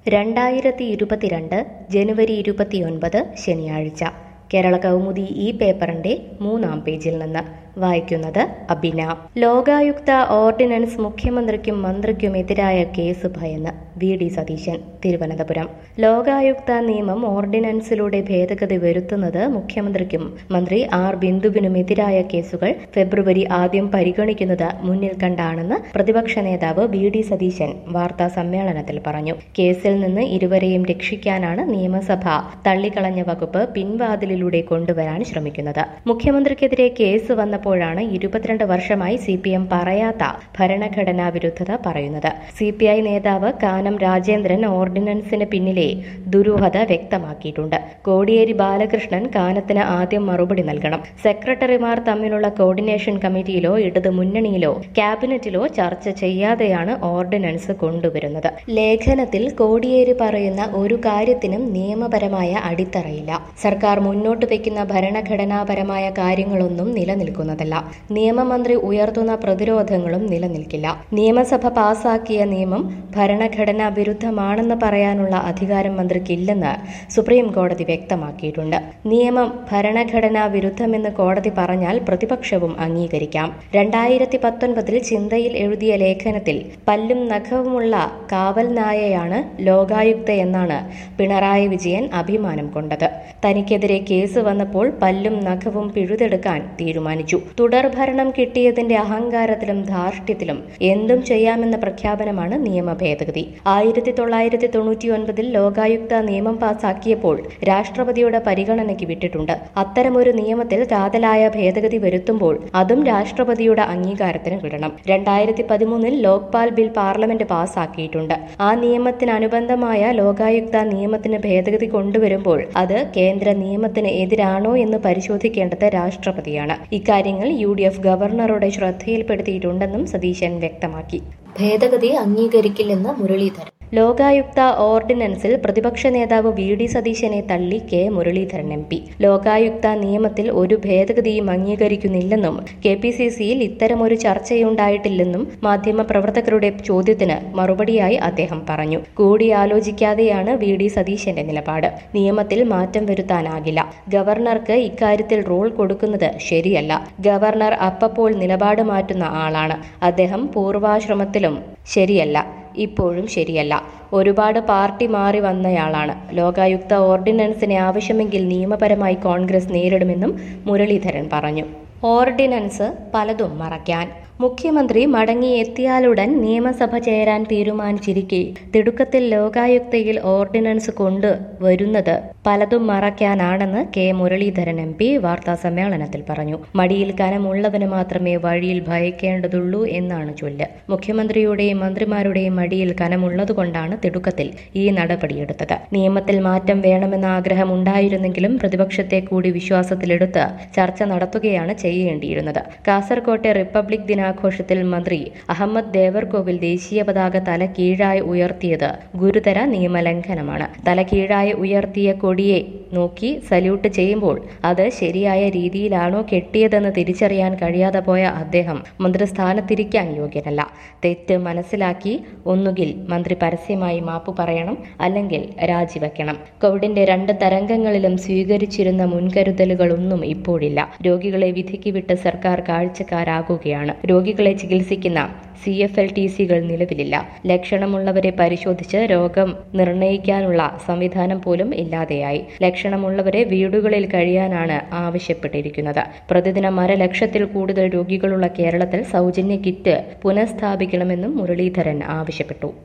രണ്ടായിരത്തി ഇരുപത്തിരണ്ട് ജനുവരി ഇരുപത്തിയൊൻപത് ശനിയാഴ്ച കേരള കൗമുദി ഈ പേപ്പറിന്റെ മൂന്നാം പേജിൽ നിന്ന് വായിക്കുന്നത് അബിന ലോകായുക്ത ഓർഡിനൻസ് മുഖ്യമന്ത്രിക്കും മന്ത്രിക്കുമെതിരായ കേസ് ഭയന്ന് വി ഡി സതീശൻ തിരുവനന്തപുരം ലോകായുക്ത നിയമം ഓർഡിനൻസിലൂടെ ഭേദഗതി വരുത്തുന്നത് മുഖ്യമന്ത്രിക്കും മന്ത്രി ആർ ബിന്ദുവിനുമെതിരായ കേസുകൾ ഫെബ്രുവരി ആദ്യം പരിഗണിക്കുന്നത് മുന്നിൽ കണ്ടാണെന്ന് പ്രതിപക്ഷ നേതാവ് വി ഡി സതീശൻ വാർത്താ സമ്മേളനത്തിൽ പറഞ്ഞു കേസിൽ നിന്ന് ഇരുവരെയും രക്ഷിക്കാനാണ് നിയമസഭ തള്ളിക്കളഞ്ഞ വകുപ്പ് പിൻവാതിലിലൂടെ കൊണ്ടുവരാൻ ശ്രമിക്കുന്നത് മുഖ്യമന്ത്രിക്കെതിരെ കേസ് വന്നപ്പോഴാണ് ഇരുപത്തിരണ്ട് വർഷമായി സി പി എം പറയാത്ത ഭരണഘടനാ വിരുദ്ധത പറയുന്നത് സി പി ഐ നേതാവ് കാനം രാജേന്ദ്രൻ ഓർഡിനൻസിന് പിന്നിലെ ദുരൂഹത വ്യക്തമാക്കിയിട്ടുണ്ട് കോടിയേരി ബാലകൃഷ്ണൻ കാനത്തിന് ആദ്യം മറുപടി നൽകണം സെക്രട്ടറിമാർ തമ്മിലുള്ള കോർഡിനേഷൻ കമ്മിറ്റിയിലോ ഇടത് മുന്നണിയിലോ ക്യാബിനറ്റിലോ ചർച്ച ചെയ്യാതെയാണ് ഓർഡിനൻസ് കൊണ്ടുവരുന്നത് ലേഖനത്തിൽ കോടിയേരി പറയുന്ന ഒരു കാര്യത്തിനും നിയമപരമായ അടിത്തറയില്ല സർക്കാർ മുന്നോട്ട് വയ്ക്കുന്ന ഭരണഘടനാപരമായ കാര്യങ്ങളൊന്നും നിലനിൽക്കുന്നതല്ല നിയമമന്ത്രി ഉയർത്തുന്ന പ്രതിരോധങ്ങളും നിലനിൽക്കില്ല നിയമസഭ പാസാക്കിയ നിയമം ഭരണഘടനാ വിരുദ്ധമാണെന്ന് പറയാനുള്ള അധികാരം മന്ത്രിക്കില്ലെന്ന് സുപ്രീം കോടതി വ്യക്തമാക്കിയിട്ടുണ്ട് നിയമം ഭരണഘടനാ വിരുദ്ധമെന്ന് കോടതി പറഞ്ഞാൽ പ്രതിപക്ഷവും അംഗീകരിക്കാം രണ്ടായിരത്തി പത്തൊൻപതിൽ ചിന്തയിൽ എഴുതിയ ലേഖനത്തിൽ പല്ലും നഖവുമുള്ള കാവൽ നായയാണ് ലോകായുക്ത എന്നാണ് പിണറായി വിജയൻ അഭിമാനം കൊണ്ടത് തനിക്കെതിരെ കേസ് വന്നപ്പോൾ പല്ലും നഖവും പിഴുതെടുക്കാൻ തീരുമാനിച്ചു തുടർഭരണം കിട്ടിയതിന്റെ അഹങ്കാരത്തിലും ധാർഷ്ട്യത്തിലും എന്തും ചെയ്യാമെന്ന പ്രഖ്യാപനമാണ് നിയമ ഭേദഗതി ആയിരത്തി തൊള്ളായിരത്തി തൊണ്ണൂറ്റി ഒൻപതിൽ ലോകായുക്ത നിയമം പാസാക്കിയപ്പോൾ രാഷ്ട്രപതിയുടെ പരിഗണനയ്ക്ക് വിട്ടിട്ടുണ്ട് അത്തരമൊരു നിയമത്തിൽ കാതലായ ഭേദഗതി വരുത്തുമ്പോൾ അതും രാഷ്ട്രപതിയുടെ അംഗീകാരത്തിന് വിടണം രണ്ടായിരത്തി പതിമൂന്നിൽ ലോക്പാൽ ബിൽ പാർലമെന്റ് പാസാക്കിയിട്ടുണ്ട് ആ നിയമത്തിനനുബന്ധമായ ലോകായുക്ത നിയമത്തിന് ഭേദഗതി കൊണ്ടുവരുമ്പോൾ അത് കേന്ദ്ര നിയമത്തിന് എതിരാണോ എന്ന് പരിശോധിക്കേണ്ടത് രാഷ്ട്രപതിയാണ് ഇക്കാര്യങ്ങൾ യു ഡി എഫ് ഗവർണറുടെ ശ്രദ്ധയിൽപ്പെടുത്തിയിട്ടുണ്ടെന്നും സതീശൻ വ്യക്തമാക്കി ഭേദഗതി അംഗീകരിക്കില്ലെന്ന് മുരളീധരൻ ലോകായുക്ത ഓർഡിനൻസിൽ പ്രതിപക്ഷ നേതാവ് വി ഡി സതീശനെ തള്ളി K Muraleedharan M P Lokayukta നിയമത്തിൽ ഒരു ഭേദഗതിയും അംഗീകരിക്കുന്നില്ലെന്നും കെ പി സി സിയിൽ ഇത്തരമൊരു ചർച്ചയുണ്ടായിട്ടില്ലെന്നും മാധ്യമപ്രവർത്തകരുടെ ചോദ്യത്തിന് മറുപടിയായി അദ്ദേഹം പറഞ്ഞു കൂടിയാലോചിക്കാതെയാണ് വി ഡി സതീശന്റെ നിലപാട് നിയമത്തിൽ മാറ്റം വരുത്താനാകില്ല ഗവർണർക്ക് ഇക്കാര്യത്തിൽ റോൾ കൊടുക്കുന്നത് ശരിയല്ല ഗവർണർ അപ്പപ്പോൾ നിലപാട് മാറ്റുന്ന ആളാണ് അദ്ദേഹം പൂർവാശ്രമത്തിലും ശരിയല്ല ഇപ്പോഴും ശരിയല്ല ഒരുപാട് പാർട്ടി മാറി വന്നയാളാണ് ലോകായുക്ത ഓർഡിനൻസിനെ ആവശ്യമെങ്കിൽ നിയമപരമായി കോൺഗ്രസ് നേരിടുമെന്നും മുരളീധരൻ പറഞ്ഞു ഓർഡിനൻസ് പലതും മറയ്ക്കാൻ മുഖ്യമന്ത്രി മടങ്ങിയെത്തിയാലുടൻ നിയമസഭ ചേരാൻ തീരുമാനിച്ചിരിക്കെ തിടുക്കത്തിൽ ലോകായുക്തയിൽ ഓർഡിനൻസ് കൊണ്ട് വരുന്നത് പലതും മറയ്ക്കാനാണെന്ന് കെ മുരളീധരൻ എം പി വാർത്താ സമ്മേളനത്തിൽ പറഞ്ഞു മടിയിൽ കനമുള്ളവന് മാത്രമേ വഴിയിൽ ഭയക്കേണ്ടതുള്ളൂ എന്നാണ് ചൊല്ല് മുഖ്യമന്ത്രിയുടെയും മന്ത്രിമാരുടെയും മടിയിൽ കനമുള്ളതുകൊണ്ടാണ് തിടുക്കത്തിൽ ഈ നടപടിയെടുത്തത് നിയമത്തിൽ മാറ്റം വേണമെന്ന ആഗ്രഹം ഉണ്ടായിരുന്നെങ്കിലും പ്രതിപക്ഷത്തെ കൂടി വിശ്വാസത്തിലെടുത്ത് ചർച്ച നടത്തുകയാണ് ചെയ്യേണ്ടിയിരുന്നത് കാസർകോട്ടെ റിപ്പബ്ലിക് ദിനാഘോഷത്തിൽ മന്ത്രി അഹമ്മദ് ദേവർകോവിൽ ദേശീയ പതാക തല കീഴായി ഉയർത്തിയത് ഗുരുതര നിയമലംഘനമാണ് തല കീഴായി ഉയർത്തിയ കൊടിയെ നോക്കി സല്യൂട്ട് ചെയ്യുമ്പോൾ അത് ശരിയായ രീതിയിലാണോ കെട്ടിയതെന്ന് തിരിച്ചറിയാൻ കഴിയാതെ പോയ അദ്ദേഹം മന്ത്രിസ്ഥാനത്തിരിക്കാൻ യോഗ്യനല്ല തെറ്റ് മനസ്സിലാക്കി ഒന്നുകിൽ മന്ത്രി പരസ്യമായി മാപ്പ് പറയണം അല്ലെങ്കിൽ രാജിവെക്കണം കോവിഡിന്റെ രണ്ട് തരംഗങ്ങളിലും സ്വീകരിച്ചിരുന്ന മുൻകരുതലുകളൊന്നും ഇപ്പോഴില്ല രോഗികളെ വിധിക്ക് വിട്ട് സർക്കാർ കാഴ്ചക്കാരാകുകയാണ് രോഗികളെ ചികിത്സിക്കുന്ന സി എഫ് എൽ ടി സികൾ നിലവിലില്ല ലക്ഷണമുള്ളവരെ പരിശോധിച്ച് രോഗം നിർണയിക്കാനുള്ള സംവിധാനം പോലും ഇല്ലാതെയായി ലക്ഷണമുള്ളവരെ വീടുകളിൽ കഴിയാനാണ് ആവശ്യപ്പെട്ടിരിക്കുന്നത് പ്രതിദിനം അരലക്ഷത്തിൽ കൂടുതൽ രോഗികളുള്ള കേരളത്തിൽ സൗജന്യ കിറ്റ് പുനഃസ്ഥാപിക്കണമെന്നും മുരളീധരൻ ആവശ്യപ്പെട്ടു